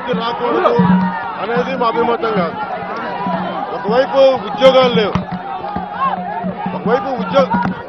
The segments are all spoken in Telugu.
అభివృద్ధి రాకూడదు అనేది మా అభిమతం కాదు ఒకవైపు ఉద్యోగాలు లేవు ఒకవైపు ఉద్యోగ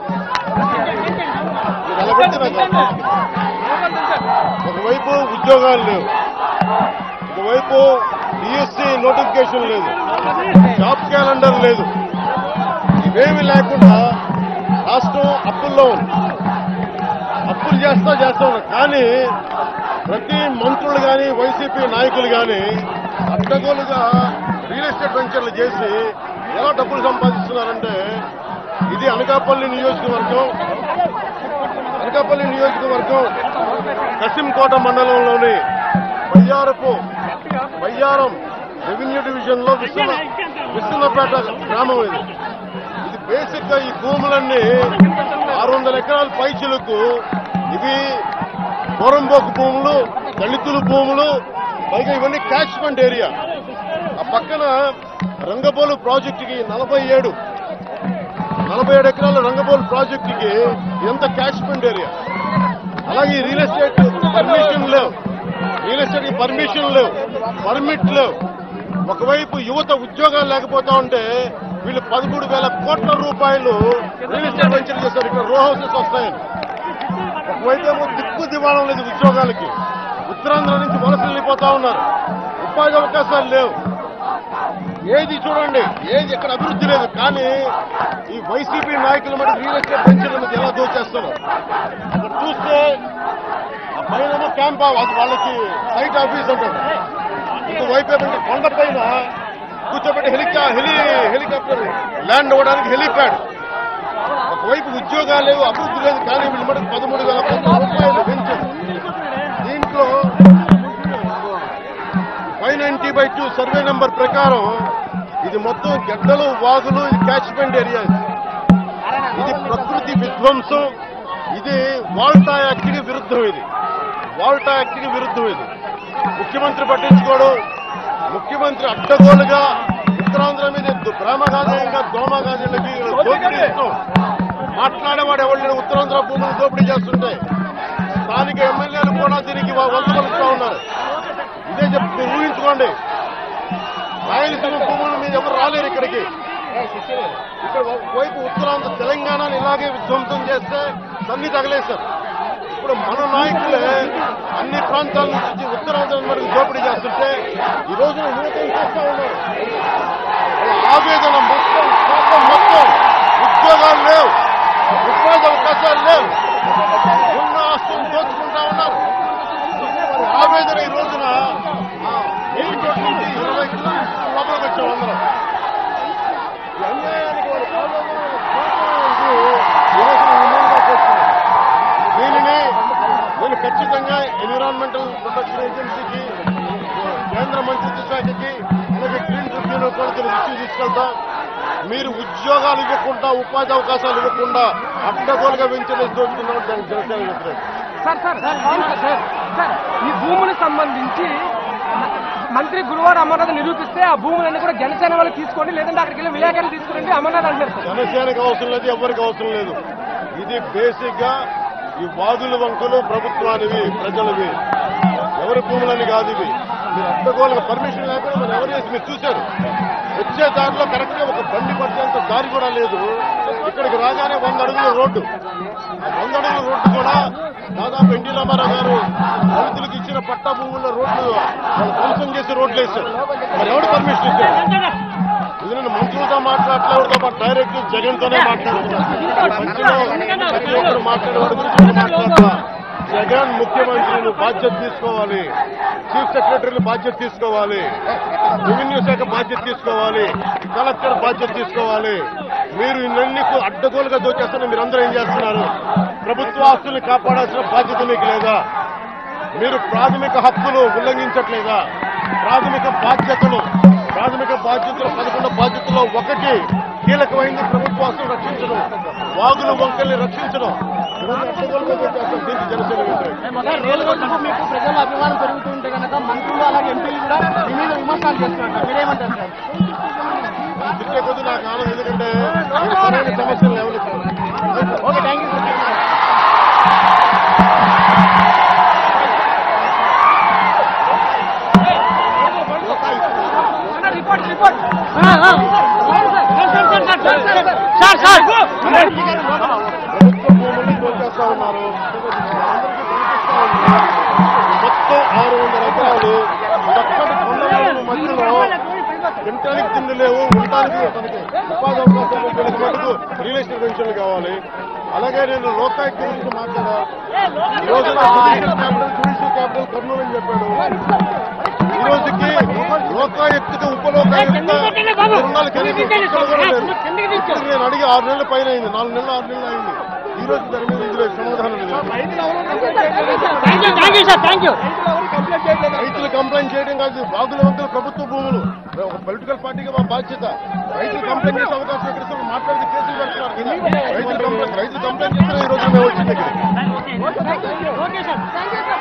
మీరు నిలబడితే నాకు అర్థం. ఒకవైపు ఉద్యోగాలు లేవు ఒకవైపు డిఎస్సి నోటిఫికేషన్ లేదు జాబ్ క్యాలెండర్ లేదు ఇవేమి లేకుండా రాష్ట్రం అప్పుల్లో ఉంది అప్పులు చేస్తా చేస్తా ఉన్నారు కానీ ప్రతి మంత్రులు కానీ వైసీపీ నాయకులు కానీ అడ్డగోలుగా రియల్ ఎస్టేట్ వెంచర్లు చేసి ఎలా డబ్బులు సంపాదిస్తున్నారంటే ఇది అనకాపల్లి నియోజకవర్గం అనకాపల్లి నియోజకవర్గం కసింకోట మండలంలోని బయ్యారపు బయ్యారం రెవెన్యూ డివిజన్ లో విశ్వ విశ్వనపేట గ్రామం ఇది ఇది బేసిక్ గా ఈ భూములన్నీ ఆరు వందల ఎకరాల పైచులకు ఇవి కోరంబోకు భూములు దళితుల భూములు పైగా ఇవన్నీ క్యాచ్మెంట్ ఏరియా ఆ పక్కన రంగబోలు ప్రాజెక్టుకి నలభై ఏడు నలభై ఏడు ఎకరాల రంగబోలు ప్రాజెక్టుకి ఎంత క్యాచ్మెంట్ ఏరియా అలాగే ఈ రియల్ ఎస్టేట్ పర్మిషన్ లేవు రియల్ ఎస్టేట్ కి పర్మిషన్ లేవు పర్మిట్ లేవు ఒకవైపు యువత ఉద్యోగాలు లేకపోతా ఉంటే వీళ్ళు పదమూడు వేల కోట్ల రూపాయలు రియల్ ఎస్టేట్ వెంచర్ చేశారు ఇక్కడ రో హౌసెస్ వస్తాయని ఒకవైపు ఏమో దిక్కు దివాణం లేదు ఉద్యోగాలకి ఉత్తరాంధ్ర నుంచి వలసలు వెళ్ళిపోతా ఉన్నారు ఉపాధి అవకాశాలు లేవు ఏది చూడండి ఏది ఇక్కడ అభివృద్ధి లేదు కానీ ఈ వైసీపీ నాయకులు మరి రియల్ ఎస్టేట్ వెంచర్ల మీద ఎలా దోచేస్తున్నారు అక్కడ చూస్తే ఆ పైన క్యాంప్ అది వాళ్ళకి సైట్ ఆఫీస్ అంటారు ఇంకోవైపు ఏమంటే కొండ పైన కూర్చోబెట్టి హెలికా హెలి హెలికాప్టర్ ల్యాండ్ అవ్వడానికి హెలిప్యాడ్ ఒకవైపు ఉద్యోగాలు లేవు అభివృద్ధి లేదు కానీ వీళ్ళు మనకు పదమూడు వేల కోట్ల రూపాయలు పెంచారు దీంట్లో five ninety by two survey number ప్రకారం ఇది మొత్తం గడ్డలు వాగులు ఇది క్యాచ్మెంట్ ఏరియాస్ ఇది ప్రకృతి విధ్వంసం ఇది వాల్టా యాక్ట్కి విరుద్ధం ఇది వాల్టా యాక్ట్కి విరుద్ధం ఇది ముఖ్యమంత్రి పట్టించుకోవడం ముఖ్యమంత్రి అడ్డగోలుగా ఉత్తరాంధ్ర మీద ప్రేమగాదేయంగా దోమగాదేళ్ళకి దోపిడీ ఇస్తాం మాట్లాడేవాడు ఎవరు ఉత్తరాంధ్ర భూములు దోపిడీ చేస్తుంటే స్థానిక ఎమ్మెల్యేలు కూడా దీనికి వంతపలుస్తూ ఉన్నారు ఇదే చెప్తూ మీరు ఊహించుకోండి రాయలసీమ భూముల మీద ఎవరు రాలేరు ఇక్కడికి ఇక్కడ వైపు ఉత్తరాంధ్ర తెలంగాణని ఇలాగే విధ్వంసం చేస్తే తన్ని తగలేశారు ఇప్పుడు మన నాయకులే అన్ని ప్రాంతాల నుంచి ఉత్తరాంధ్ర వరకు దోపిడీ చేస్తుంటే ఈ రోజున యువత ఏం చేస్తా ఉన్నారు వాళ్ళ ఆవేదన మొత్తం కోపం మొత్తం ఉద్యోగాలు లేవు ఉపాధి అవకాశాలు లేవు ఉన్న ఆస్తులు దోచుకుంటా ఉన్నారు వారి ఆవేదన ఈ రోజున ఆ, మెయిన్ రోడ్ నుంచి ఇరవై కిలోమీటర్ల లోపలికి వచ్చాం అందరం ఈ అన్యాయానికి వారి ఆవేదన కోపం ఈ రోజున నిర్ణయంగా చేస్తున్నారు దీనిని నేను ఖచ్చితంగా ఎన్విరాన్మెంటల్ ప్రొటెక్షన్ ఏజెన్సీకి కేంద్ర మంత్రిత్వ శాఖకి అలాగే గ్రీన్ ట్రిబ్యూనల్ కూడా దీన్ని దృష్టికి తీసుకెళ్తాం మీరు ఉద్యోగాలు ఇవ్వకుండా ఉపాధి అవకాశాలు ఇవ్వకుండా అడ్డగోలుగా వెంచరేసి దోచుకున్నాం దానికి జనసేన వ్యతిరేకం సార్ సార్ దీంట్లో సార్ సార్ ఈ భూములకు సంబంధించి మంత్రి గురువారు అమర్నాథ్ నిరూపిస్తే ఆ భూములన్నీ కూడా జనసేన వాళ్ళు తీసుకోండి లేదంటే అక్కడికి వెళ్ళి విలేకరులు తీసుకురండి అమర్నాథ్ అంటారు సార్ జనసేనకు అవసరం లేదు ఎవరికి అవసరం లేదు ఇది బేసిక్ గా ఈ వాదుల వంకలు ప్రభుత్వానివి ప్రజలవి ఎవరి భూములని కాదు ఇవి మీరు అడ్డగోలుగా పర్మిషన్ లేకుండా మనం ఎవరు చేసి మీరు చూశారు వచ్చే దారిలో కరెక్ట్ గా ఒక బండి పట్టేంత దారి కూడా లేదు ఇక్కడికి రాగానే వంద అడుగుల రోడ్డు ఆ వంద అడుగుల రోడ్డు కూడా దాదాపు ఎన్టీ రామారావు గారు దళితులకు ఇచ్చిన పట్టా భూముల్లో రోడ్లు వాళ్ళు ధ్వంసం చేసి రోడ్లు వేశారు మరి ఎవరు పర్మిషన్ ఇచ్చారు ఇది నేను మంత్రులతో మాట్లాడలే ఎవరితో పాటు డైరెక్ట్ జగన్ తోనే మాట్లాడుతున్నాను మంచిగా ప్రతి ఒక్కరు మాట్లాడేవాడి గురించి నేను మాట్లాడతా జగన్ ముఖ్యమంత్రి నువ్వు బాధ్యత తీసుకోవాలి చీఫ్ సెక్రటరీలు బాధ్యత తీసుకోవాలి రెవెన్యూ శాఖ బాధ్యత తీసుకోవాలి కలెక్టర్ బాధ్యత తీసుకోవాలి మీరు ఇవన్నీ అడ్డగోలుగా దోచేస్తున్న మీరందరూ ఏం చేస్తున్నారు ప్రభుత్వ ఆస్తుల్ని కాపాడాల్సిన బాధ్యత మీకు లేదా మీరు ప్రాథమిక హక్కులు ఉల్లంఘించట్లేదా ప్రాథమిక బాధ్యతలు ప్రాథమిక బాధ్యతలు పదకొండు బాధ్యతలో ఒకటి కీలకమైంది ప్రభుత్వాన్ని రక్షించడం వాగులు వంకల్ని రక్షించడం ఇవన్నీ అడ్డగోలుగా దోచేస్తాం. దీనికి జనసేన వ్యతిరేకం రోజు రోజుకు మీకు ప్రజల అభిమానం పెరుగుతుంటే కనుక మంత్రులు అలాగే ఎంపీలు కూడా మీ మీద విమర్శలు చేస్తున్నారు మీరేమంటారు సార్ తిట్టే కొద్ది నాకు ఆనందం ఎందుకంటే నేను సరైన సమస్యలు లేవనెత్తాను ఓకే థ్యాంక్ యూ సార్ ప్రభుత్వ భూముల్ని దోచేస్తా ఉన్నారు అందరికీ కనిపిస్తా ఉంది. మొత్తం ఆరు వందల ఎకరాలు చక్కటి కొండల మధ్యలో తినటానికి తిండి లేవు ఉండటానికి తనకి ఉపాధి అవకాశాలు వీళ్ళకి మటుకు రియల్ ఎస్టేట్ పెన్షన్లు కావాలి అలాగే నేను లోకాయుక్త గురించి మాట్లాడా ఈ రోజున judicial capital judicial capital Kurnool అని చెప్పాడు ఈ రోజుకి లోకాయుక్తకి ఉపలోకాయుక్త నిర్ణయాలు కనీసం ఎక్కడ కూడా లేదు. ఇప్పుడు నేను అడిగి ఆరు నెలల పైన అయింది నాలుగు నెలలు ఆరు నెలలు అయింది ఈ రోజు దాని మీద ఇందులో సమాధానం లేదు రైతులు కంప్లైంట్ చేయడం కాదు బాగుల వంతులు ప్రభుత్వ భూములు ఒక పొలిటికల్ పార్టీగా మా బాధ్యత రైతులు కంప్లైంట్ చేసే అవకాశం ఎక్కడ ఇస్తే మాట్లాడితే కేసులు పెడుతున్నారు కింద. రైతులు కంప్లైంట్ రైతులు కంప్లైంట్ చేస్తే ఈ రోజు మేము వచ్చింది ఇక్కడ okay sir thank you sir